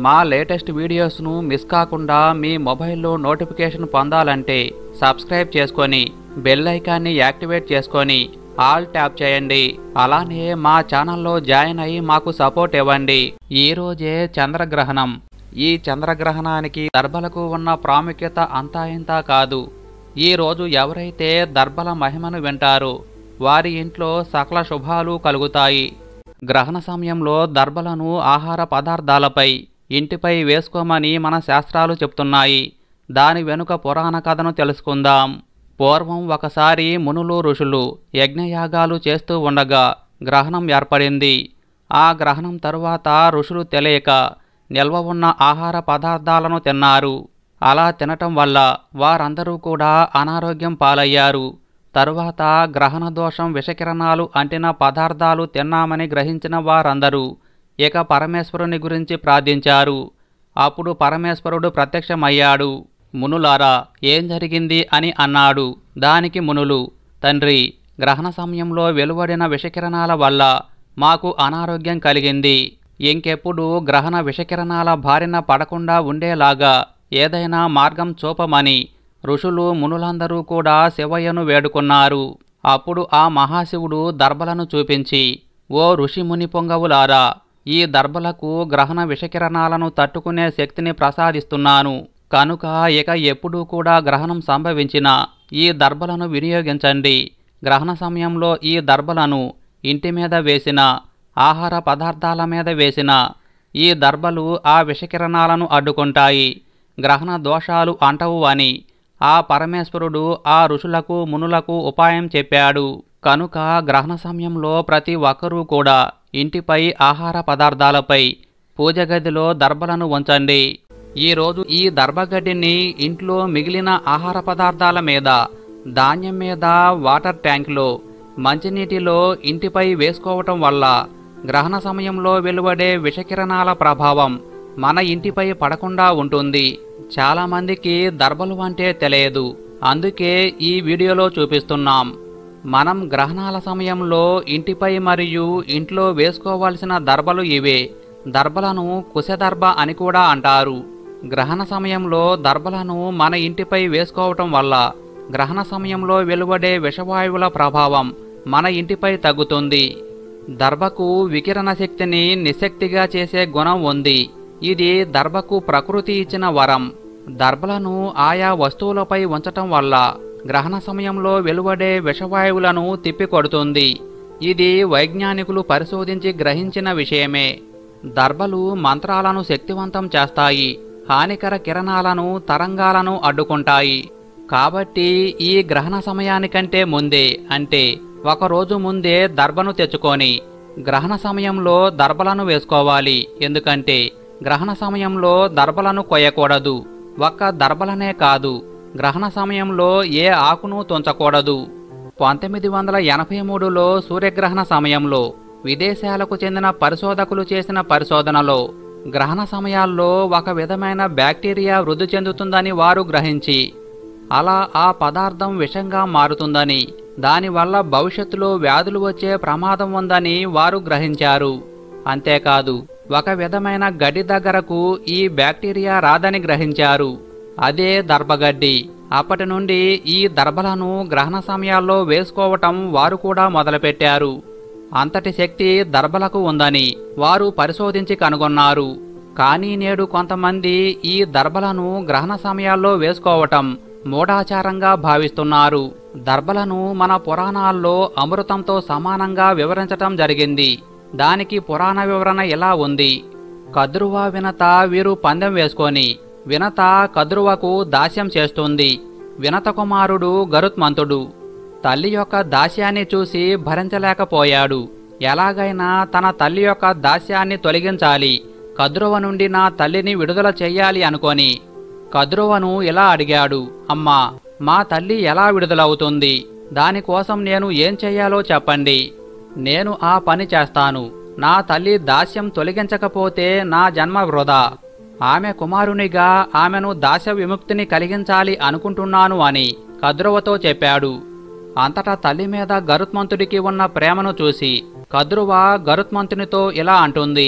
మా latest వీడియోస్ను miss కాకుండా మీ మొబైల్లో నోటిఫికేషన్ పొందాలంటే సబ్స్క్రైబ్ చేసుకొని బెల్ ఐకాన్ని యాక్టివేట్ చేసుకొని ఆల్ ట్యాప్ చేయండి అలానే మా ఛానల్లో జాయిన్ అయ్యి మాకు సపోర్ట్ ఇవ్వండి ఈ రోజే చంద్రగ్రహణం ఈ చంద్రగ్రహణానికి దర్భలకు ఉన్న ప్రాముఖ్యత అంతా ఇంతా కాదు ఈ రోజు ఎవరైతే దర్భల మహిమను వింటారో వారి ఇంట్లో సకల శుభాలు కలుగుతాయి గ్రహణ సమయంలో దర్భలను ఆహార పదార్థాలపై ఇంటిపై వేసుకోమని మన శాస్త్రాలు చెప్తున్నాయి దాని వెనుక పురాణ కథను తెలుసుకుందాం పూర్వం ఒకసారి మునులు ఋషులు యజ్ఞయాగాలు చేస్తూ ఉండగా గ్రహణం ఏర్పడింది ఆ గ్రహణం తరువాత ఋషులు తెలియక నిల్వ ఉన్న ఆహార పదార్థాలను తిన్నారు అలా తినటం వల్ల వారందరూ కూడా అనారోగ్యం పాలయ్యారు తరువాత గ్రహణ దోషం విషకిరణాలు అంటిన పదార్థాలు తిన్నామని గ్రహించిన వారందరూ ఇక పరమేశ్వరుని గురించి ప్రార్థించారు అప్పుడు పరమేశ్వరుడు ప్రత్యక్షమయ్యాడు మునులారా ఏం జరిగింది అని అన్నాడు దానికి మునులు తండ్రి గ్రహణ సమయంలో వెలువడిన విషకిరణాల వల్ల మాకు అనారోగ్యం కలిగింది ఇంకెప్పుడు గ్రహణ విషకిరణాల బారిన పడకుండా ఉండేలాగా ఏదైనా మార్గం చూపమని ఋషులు మునులందరూ కూడా శివయ్యను వేడుకున్నారు అప్పుడు ఆ మహాశివుడు దర్భలను చూపించి ఓ ఋషి ముని పొంగవులారా ఈ దర్భలకు గ్రహణ విషకిరణాలను తట్టుకునే శక్తిని ప్రసాదిస్తున్నాను కనుక ఇక ఎప్పుడూ కూడా గ్రహణం సంభవించినా ఈ దర్భలను వినియోగించండి గ్రహణ సమయంలో ఈ దర్భలను ఇంటి మీద వేసిన ఆహార పదార్థాల మీద వేసిన ఈ దర్భలు ఆ విషకిరణాలను అడ్డుకుంటాయి గ్రహణ దోషాలు అంటవు అని ఆ పరమేశ్వరుడు ఆ ఋషులకు మునులకు ఉపాయం చెప్పాడు కనుక గ్రహణ సమయంలో ప్రతి ఒక్కరూ కూడా ఇంటిపై ఆహార పదార్థాలపై పూజ గదిలో దర్భలను ఉంచండి ఈరోజు ఈ దర్భగడ్డిని ఇంట్లో మిగిలిన ఆహార పదార్థాల మీద ధాన్యం మీద వాటర్ ట్యాంక్లో మంచినీటిలో ఇంటిపై వేసుకోవటం వల్ల గ్రహణ సమయంలో వెలువడే విషకిరణాల ప్రభావం మన ఇంటిపై పడకుండా ఉంటుంది చాలామందికి దర్భలు అంటే తెలియదు అందుకే ఈ వీడియోలో చూపిస్తున్నాం మనం గ్రహణాల సమయంలో ఇంటిపై మరియు ఇంట్లో వేసుకోవాల్సిన దర్భలు ఇవే దర్భలను కుశదర్భ అని కూడా అంటారు గ్రహణ సమయంలో దర్భలను మన ఇంటిపై వేసుకోవటం వల్ల గ్రహణ సమయంలో వెలువడే విషవాయువుల ప్రభావం మన ఇంటిపై తగ్గుతుంది దర్భకు వికిరణ శక్తిని నిశక్తిగా చేసే గుణం ఉంది ఇది దర్భకు ప్రకృతి ఇచ్చిన వరం దర్భలను ఆయా వస్తువులపై ఉంచటం వల్ల గ్రహణ సమయంలో వెలువడే విషవాయువులను తిప్పికొడుతుంది ఇది వైజ్ఞానికులు పరిశోధించి గ్రహించిన విషయమే దర్భలు మంత్రాలను శక్తివంతం చేస్తాయి హానికర కిరణాలను తరంగాలను అడ్డుకుంటాయి కాబట్టి ఈ గ్రహణ సమయానికంటే ముందే అంటే ఒక రోజు ముందే దర్భను తెచ్చుకొని గ్రహణ సమయంలో దర్భలను వేసుకోవాలి ఎందుకంటే గ్రహణ సమయంలో దర్భలను కొయ్యకూడదు ఒక్క దర్భలనే కాదు గ్రహణ సమయంలో ఏ ఆకును తుంచకూడదు పంతొమ్మిది వందల ఎనభై మూడులో సూర్యగ్రహణ సమయంలో విదేశాలకు చెందిన పరిశోధకులు చేసిన పరిశోధనలో గ్రహణ సమయాల్లో ఒక విధమైన బ్యాక్టీరియా వృద్ధి చెందుతుందని వారు గ్రహించి అలా ఆ పదార్థం విషంగా మారుతుందని దానివల్ల భవిష్యత్తులో వ్యాధులు వచ్చే ప్రమాదం ఉందని వారు గ్రహించారు అంతేకాదు ఒక విధమైన గడ్డి దగ్గరకు ఈ బ్యాక్టీరియా రాదని గ్రహించారు అదే దర్భగడ్డి అప్పటి నుండి ఈ దర్భలను గ్రహణ సమయాల్లో వేసుకోవటం వారు కూడా మొదలుపెట్టారు అంతటి శక్తి దర్భలకు ఉందని వారు పరిశోధించి కనుగొన్నారు కానీ నేడు కొంతమంది ఈ దర్భలను గ్రహణ సమయాల్లో వేసుకోవటం మూఢాచారంగా భావిస్తున్నారు దర్భలను మన పురాణాల్లో అమృతంతో సమానంగా వివరించటం జరిగింది దానికి పురాణ వివరణ ఇలా ఉంది కద్రువ వినత వీరు పందెం వేసుకొని వినత కద్రువకు దాస్యం చేస్తుంది వినత కుమారుడు గరుత్మంతుడు తల్లి యొక్క దాస్యాన్ని చూసి భరించలేకపోయాడు ఎలాగైనా తన తల్లి యొక్క దాస్యాన్ని తొలగించాలి కద్రువ నుండి నా తల్లిని విడుదల చెయ్యాలి అనుకొని కద్రువను ఇలా అడిగాడు అమ్మా మా తల్లి ఎలా విడుదలవుతుంది దానికోసం నేను ఏం చెయ్యాలో చెప్పండి నేను ఆ పని చేస్తాను నా తల్లి దాస్యం తొలగించకపోతే నా జన్మ వృధా ఆమె కుమారునిగా ఆమెను దాస్య విముక్తిని కలిగించాలి అనుకుంటున్నాను అని కద్రువతో చెప్పాడు అంతటా తల్లి మీద గరుత్మంతుడికి ఉన్న ప్రేమను చూసి కద్రువ గరుత్మంతునితో ఇలా అంటుంది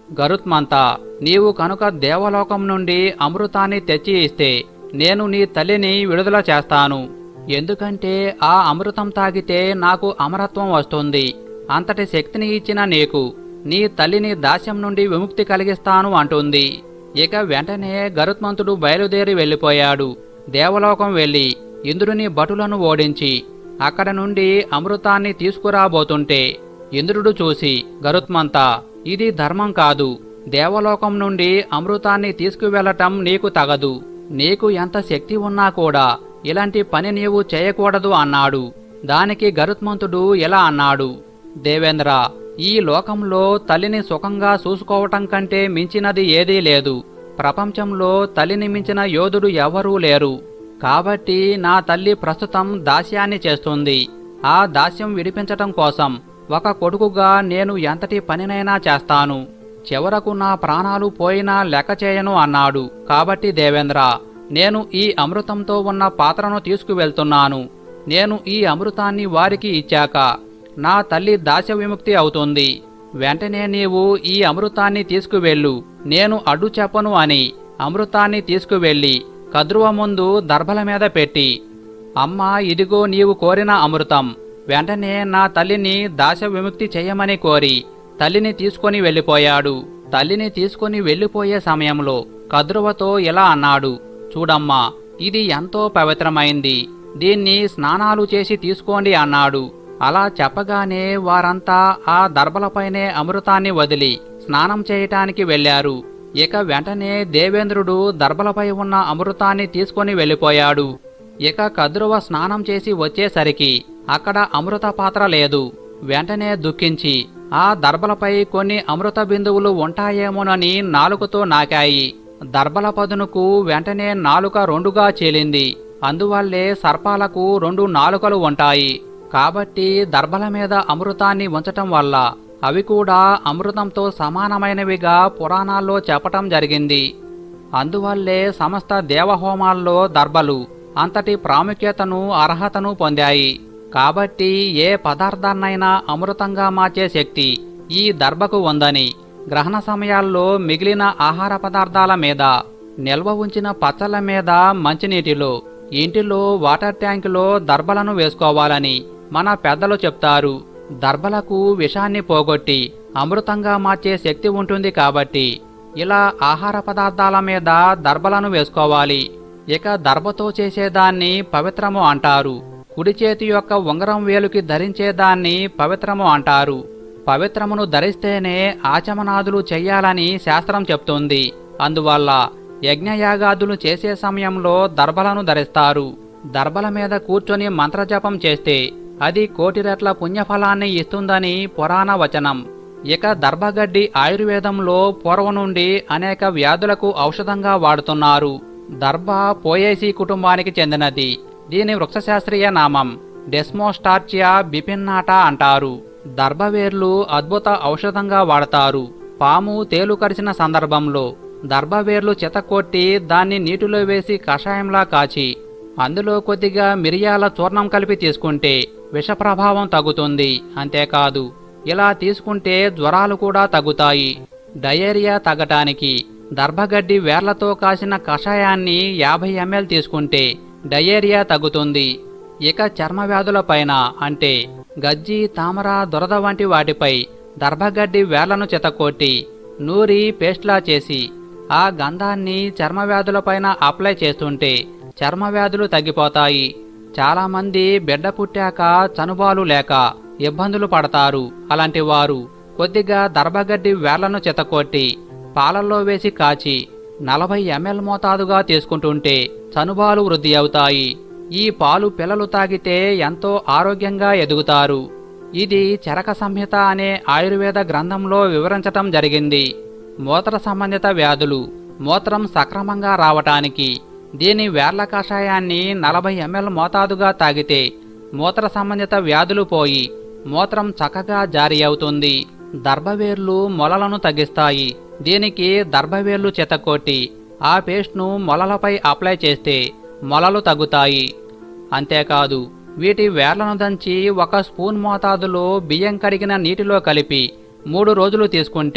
గరుత్మంత నీవు కనుక దేవలోకం నుండి అమృతాన్ని తెచ్చి ఇస్తే నేను నీ తల్లిని విడుదల చేస్తాను ఎందుకంటే ఆ అమృతం తాగితే నాకు అమరత్వం వస్తుంది అంతటి శక్తిని ఇచ్చిన నీకు నీ తల్లిని దాస్యం నుండి విముక్తి కలిగిస్తాను అంటుంది ఇక వెంటనే గరుత్మంతుడు బయలుదేరి వెళ్ళిపోయాడు దేవలోకం వెళ్ళి ఇంద్రుని భటులను ఓడించి అక్కడ నుండి అమృతాన్ని తీసుకురాబోతుంటే ఇంద్రుడు చూసి గరుత్మంత ఇది ధర్మం కాదు దేవలోకం నుండి అమృతాన్ని తీసుకువెళ్ళటం నీకు తగదు నీకు ఎంత శక్తి ఉన్నా కూడా ఇలాంటి పని నీవు చేయకూడదు అన్నాడు దానికి గరుత్మంతుడు ఎలా అన్నాడు దేవేంద్ర ఈ లోకంలో తల్లిని సుఖంగా చూసుకోవటం కంటే మించినది ఏదీ లేదు ప్రపంచంలో తల్లిని మించిన యోధుడు ఎవరూ లేరు కాబట్టి నా తల్లి ప్రస్తుతం దాస్యాన్ని చేస్తుంది ఆ దాస్యం విడిపించటం కోసం ఒక కొడుకుగా నేను ఎంతటి పనినైనా చేస్తాను చివరకు నా ప్రాణాలు పోయినా లెక్క చేయను అన్నాడు కాబట్టి దేవేంద్ర నేను ఈ అమృతంతో ఉన్న పాత్రను తీసుకువెళ్తున్నాను నేను ఈ అమృతాన్ని వారికి ఇచ్చాక నా తల్లి దాస్య విముక్తి అవుతుంది వెంటనే నీవు ఈ అమృతాన్ని తీసుకువెళ్ళు నేను అడ్డు చెప్పను అని అమృతాన్ని తీసుకువెళ్ళి కద్రువ ముందు దర్భల మీద పెట్టి అమ్మ ఇదిగో నీవు కోరిన అమృతం వెంటనే నా తల్లిని దాశ విముక్తి చేయమని కోరి తల్లిని తీసుకొని వెళ్ళిపోయాడు తల్లిని తీసుకొని వెళ్ళిపోయే సమయంలో కద్రువతో ఇలా అన్నాడు చూడమ్మా ఇది ఎంతో పవిత్రమైంది దీన్ని స్నానాలు చేసి తీసుకోండి అన్నాడు అలా చెప్పగానే వారంతా ఆ దర్భలపైనే అమృతాన్ని వదిలి స్నానం చేయటానికి వెళ్ళారు ఇక వెంటనే దేవేంద్రుడు దర్భలపై ఉన్న అమృతాన్ని తీసుకొని వెళ్ళిపోయాడు ఇక కద్రువ స్నానం చేసి వచ్చేసరికి అక్కడ అమృత పాత్ర లేదు వెంటనే దుఃఖించి ఆ దర్భలపై కొన్ని అమృత బిందువులు ఉంటాయేమోనని నాలుకతో నాకాయి దర్భల పదునుకు వెంటనే నాలుక రెండుగా చీలింది అందువల్లే సర్పాలకు రెండు నాలుకలు ఉంటాయి కాబట్టి దర్భల మీద అమృతాన్ని ఉంచటం వల్ల అవి కూడా అమృతంతో సమానమైనవిగా పురాణాల్లో చెప్పటం జరిగింది అందువల్లే సమస్త దేవహోమాల్లో దర్భలు అంతటి ప్రాముఖ్యతను అర్హతను పొందాయి కాబట్టి ఏ పదార్థాన్నైనా అమృతంగా మార్చే శక్తి ఈ దర్భకు ఉందని గ్రహణ సమయాల్లో మిగిలిన ఆహార పదార్థాల మీద నిల్వ ఉంచిన పచ్చళ్ళ మీద మంచినీటిలో ఇంటిలో వాటర్ ట్యాంకులో దర్భలను వేసుకోవాలని మన పెద్దలు చెప్తారు దర్భలకు విషాన్ని పోగొట్టి అమృతంగా మార్చే శక్తి ఉంటుంది కాబట్టి ఇలా ఆహార పదార్థాల మీద దర్భలను వేసుకోవాలి ఇక దర్భతో చేసేదాన్ని పవిత్రము అంటారు కుడి చేతి యొక్క ఉంగరం వేలుకి ధరించేదాన్ని పవిత్రము అంటారు పవిత్రమును ధరిస్తేనే ఆచమనాదులు చెయ్యాలని శాస్త్రం చెప్తుంది అందువల్ల యజ్ఞయాగాదులు చేసే సమయంలో దర్భలను ధరిస్తారు దర్భల మీద కూర్చొని మంత్రజపం చేస్తే అది కోటి రెట్ల పుణ్యఫలాన్ని ఇస్తుందని పురాణ వచనం ఇక దర్భగడ్డి ఆయుర్వేదంలో పూర్వం నుండి అనేక వ్యాధులకు ఔషధంగా వాడుతున్నారు దర్భ పోయేసి కుటుంబానికి చెందినది దీని వృక్షశాస్త్రీయ నామం డెస్మోస్టార్చియా బిపిన్నాటా అంటారు దర్భవేర్లు అద్భుత ఔషధంగా వాడతారు పాము తేలు కరిచిన సందర్భంలో దర్భవేర్లు చెతకొట్టి దాన్ని నీటిలో వేసి కషాయంలా కాచి అందులో కొద్దిగా మిరియాల చూర్ణం కలిపి తీసుకుంటే విష ప్రభావం తగ్గుతుంది అంతేకాదు ఇలా తీసుకుంటే జ్వరాలు కూడా తగ్గుతాయి డయేరియా తగ్గటానికి దర్భగడ్డి వేర్లతో కాసిన కషాయాన్ని యాభై ఎంఎల్ తీసుకుంటే డయేరియా తగ్గుతుంది ఇక చర్మ వ్యాధులపైన అంటే గజ్జి తామర దురద వంటి వాటిపై దర్భగడ్డి వేర్లను చెతకొట్టి నూరి పేస్ట్లా చేసి ఆ గంధాన్ని చర్మ వ్యాధులపైన అప్లై చేస్తుంటే చర్మ వ్యాధులు తగ్గిపోతాయి చాలామంది బిడ్డ పుట్టాక చనుబాలు లేక ఇబ్బందులు పడతారు అలాంటి వారు కొద్దిగా దర్భగడ్డి వేర్లను చెతకొట్టి పాలల్లో వేసి కాచి నలభై ఎంఎల్ మోతాదుగా తీసుకుంటుంటే చనుబాలు వృద్ధి అవుతాయి ఈ పాలు పిల్లలు తాగితే ఎంతో ఆరోగ్యంగా ఎదుగుతారు ఇది చరక సంహిత అనే ఆయుర్వేద గ్రంథంలో వివరించటం జరిగింది మూత్ర సంబంధిత వ్యాధులు మూత్రం సక్రమంగా రావటానికి దీని వేర్ల కషాయాన్ని నలభై ఎంఎల్ మోతాదుగా తాగితే మూత్ర సంబంధిత వ్యాధులు పోయి మూత్రం చక్కగా జారీ అవుతుంది దర్భవేర్లు మొలలను తగ్గిస్తాయి దీనికి దర్భవేర్లు చెతకొట్టి ఆ పేస్ట్ను మొలలపై అప్లై చేస్తే మొలలు తగ్గుతాయి అంతేకాదు వీటి వేర్లను దంచి ఒక స్పూన్ మోతాదులో బియ్యం కడిగిన నీటిలో కలిపి మూడు రోజులు తీసుకుంటే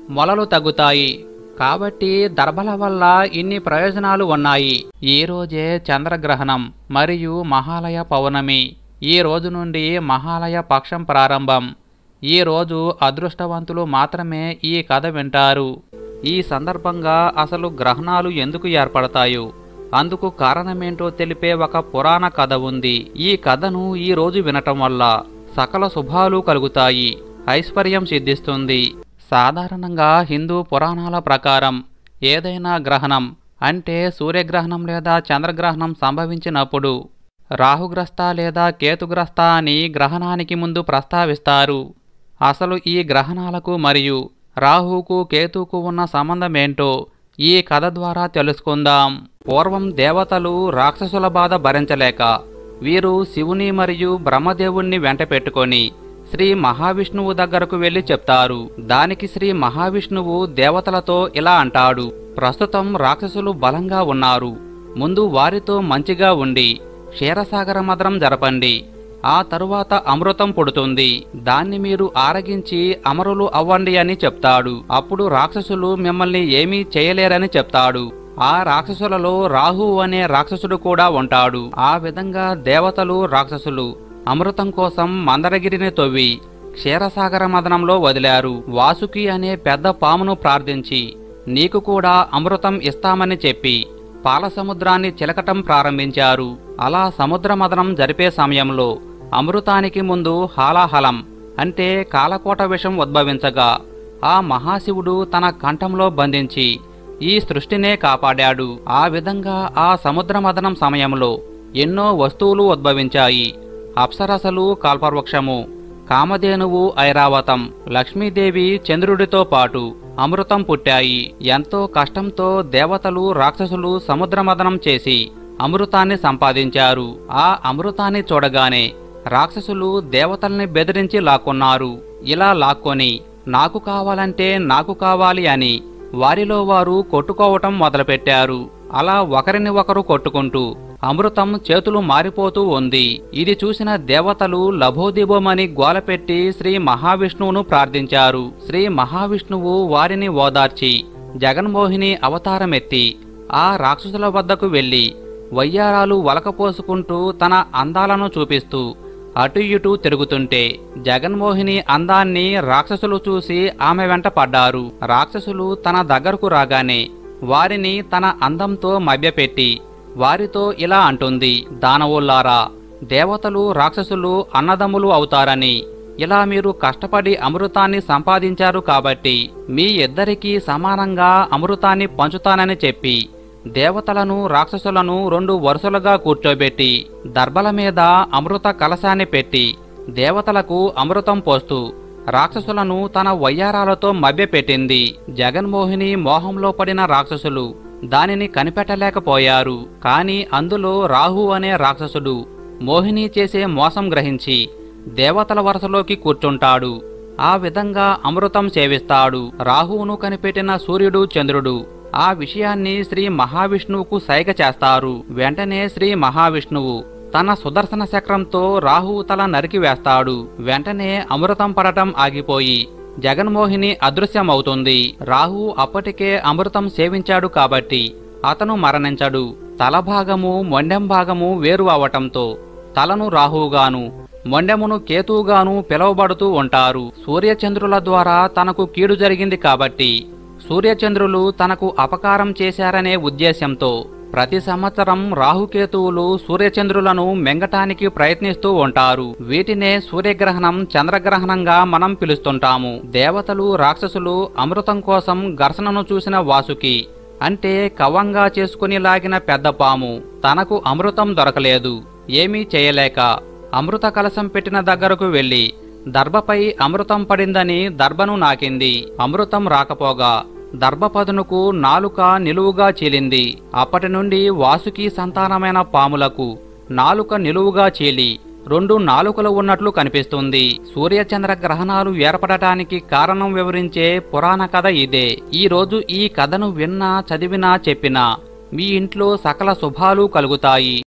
మొలలు తగ్గుతాయి కాబట్టి దర్భల వల్ల ఇన్ని ప్రయోజనాలు ఉన్నాయి ఈ రోజే చంద్రగ్రహణం మరియు మహాలయ పౌర్ణమి ఈ రోజు నుండి మహాలయ పక్షం ప్రారంభం ఈ రోజు అదృష్టవంతులు మాత్రమే ఈ కథ వింటారు ఈ సందర్భంగా అసలు గ్రహణాలు ఎందుకు ఏర్పడతాయో అందుకు కారణమేంటో తెలిపే ఒక పురాణ కథ ఉంది ఈ కథను ఈ రోజు వినటం వల్ల సకల శుభాలు కలుగుతాయి ఐశ్వర్యం సిద్ధిస్తుంది సాధారణంగా హిందూ పురాణాల ప్రకారం ఏదైనా గ్రహణం అంటే సూర్యగ్రహణం లేదా చంద్రగ్రహణం సంభవించినప్పుడు రాహుగ్రస్త లేదా కేతుగ్రస్త అని గ్రహణానికి ముందు ప్రస్తావిస్తారు అసలు ఈ గ్రహణాలకు మరియు రాహుకు కేతుకు ఉన్న సంబంధమేంటో ఈ కథ ద్వారా తెలుసుకుందాం పూర్వం దేవతలు రాక్షసుల బాధ భరించలేక వీరు శివుని మరియు బ్రహ్మదేవుణ్ణి వెంట పెట్టుకొని శ్రీ మహావిష్ణువు దగ్గరకు వెళ్లి చెప్తారు దానికి శ్రీ మహావిష్ణువు దేవతలతో ఇలా అంటాడు ప్రస్తుతం రాక్షసులు బలంగా ఉన్నారు ముందు వారితో మంచిగా ఉండి క్షీరసాగర మదనం జరపండి ఆ తరువాత అమృతం పుడుతుంది దాన్ని మీరు ఆరగించి అమరులు అవ్వండి అని చెప్తాడు అప్పుడు రాక్షసులు మిమ్మల్ని ఏమీ చేయలేరని చెప్తాడు ఆ రాక్షసులలో రాహు అనే రాక్షసుడు కూడా ఉంటాడు ఆ విధంగా దేవతలు రాక్షసులు అమృతం కోసం మందరగిరిని తవ్వి క్షీరసాగర మదనంలో వదిలారు వాసుకి అనే పెద్ద పామును ప్రార్థించి నీకు కూడా అమృతం ఇస్తామని చెప్పి పాల సముద్రాన్ని చిలకటం ప్రారంభించారు అలా సముద్ర మదనం జరిపే సమయంలో అమృతానికి ముందు హాలాహలం అంటే కాలకోట విషం ఉద్భవించగా ఆ మహాశివుడు తన కంఠంలో బంధించి ఈ సృష్టినే కాపాడాడు ఆ విధంగా ఆ సముద్ర మదనం సమయంలో ఎన్నో వస్తువులు ఉద్భవించాయి అప్సరసలు కాల్పవృక్షము కామధేనువు ఐరావతం లక్ష్మీదేవి చంద్రుడితో పాటు అమృతం పుట్టాయి ఎంతో కష్టంతో దేవతలు రాక్షసులు సముద్రమదనం చేసి అమృతాన్ని సంపాదించారు ఆ అమృతాన్ని చూడగానే రాక్షసులు దేవతల్ని బెదిరించి లాక్కున్నారు ఇలా లాక్కొని నాకు కావాలంటే నాకు కావాలి అని వారిలో వారు కొట్టుకోవటం మొదలుపెట్టారు అలా ఒకరిని ఒకరు కొట్టుకుంటూ అమృతం చేతులు మారిపోతూ ఉంది ఇది చూసిన దేవతలు లభోదిబోమని గోలపెట్టి శ్రీ మహావిష్ణువును ప్రార్థించారు శ్రీ మహావిష్ణువు వారిని ఓదార్చి జగన్మోహిని అవతారమెత్తి ఆ రాక్షసుల వద్దకు వెళ్లి వయ్యారాలు వలకపోసుకుంటూ తన అందాలను చూపిస్తూ అటు ఇటు తిరుగుతుంటే జగన్మోహిని అందాన్ని రాక్షసులు చూసి ఆమె వెంట పడ్డారు రాక్షసులు తన దగ్గరకు రాగానే వారిని తన అందంతో మభ్యపెట్టి వారితో ఇలా అంటుంది దానవుల్లారా దేవతలు రాక్షసులు అన్నదమ్ములు అవుతారని ఇలా మీరు కష్టపడి అమృతాన్ని సంపాదించారు కాబట్టి మీ ఇద్దరికీ సమానంగా అమృతాన్ని పంచుతానని చెప్పి దేవతలను రాక్షసులను రెండు వరుసలుగా కూర్చోబెట్టి దర్భల మీద అమృత కలశాన్ని పెట్టి దేవతలకు అమృతం పోస్తూ రాక్షసులను తన వయ్యారాలతో మభ్యపెట్టింది జగన్మోహిని మోహంలో పడిన రాక్షసులు దానిని కనిపెట్టలేకపోయారు కాని అందులో రాహు అనే రాక్షసుడు మోహిని చేసే మోసం గ్రహించి దేవతల వరుసలోకి కూర్చుంటాడు ఆ విధంగా అమృతం సేవిస్తాడు రాహువును కనిపెట్టిన సూర్యుడు చంద్రుడు ఆ విషయాన్ని శ్రీ మహావిష్ణువుకు సైగ చేస్తారు వెంటనే శ్రీ మహావిష్ణువు తన సుదర్శన చక్రంతో రాహువు తల నరికి వేస్తాడు వెంటనే అమృతం పడటం ఆగిపోయి జగన్మోహిని అదృశ్యమవుతుంది రాహు అప్పటికే అమృతం సేవించాడు కాబట్టి అతను మరణించడు తల భాగము మొండెం భాగము వేరు అవటంతో తలను రాహువుగాను మొండెమును కేతువుగాను పిలువబడుతూ ఉంటారు సూర్యచంద్రుల ద్వారా తనకు కీడు జరిగింది కాబట్టి సూర్యచంద్రులు తనకు అపకారం చేశారనే ఉద్దేశ్యంతో ప్రతి సంవత్సరం రాహుకేతువులు సూర్యచంద్రులను మెంగటానికి ప్రయత్నిస్తూ ఉంటారు వీటినే సూర్యగ్రహణం చంద్రగ్రహణంగా మనం పిలుస్తుంటాము దేవతలు రాక్షసులు అమృతం కోసం ఘర్షణను చూసిన వాసుకి అంటే కవంగా చేసుకుని లాగిన పెద్ద పాము తనకు అమృతం దొరకలేదు ఏమీ చేయలేక అమృత కలశం పెట్టిన దగ్గరకు వెళ్లి దర్భపై అమృతం పడిందని దర్భను నాకింది అమృతం రాకపోగా దర్భపదునుకు నాలుక నిలువుగా చీలింది అప్పటి నుండి వాసుకి సంతానమైన పాములకు నాలుక నిలువుగా చీలి రెండు నాలుకలు ఉన్నట్లు కనిపిస్తుంది సూర్యచంద్ర గ్రహణాలు ఏర్పడటానికి కారణం వివరించే పురాణ కథ ఇదే ఈ రోజు ఈ కథను విన్నా చదివినా చెప్పినా మీ ఇంట్లో సకల శుభాలు కలుగుతాయి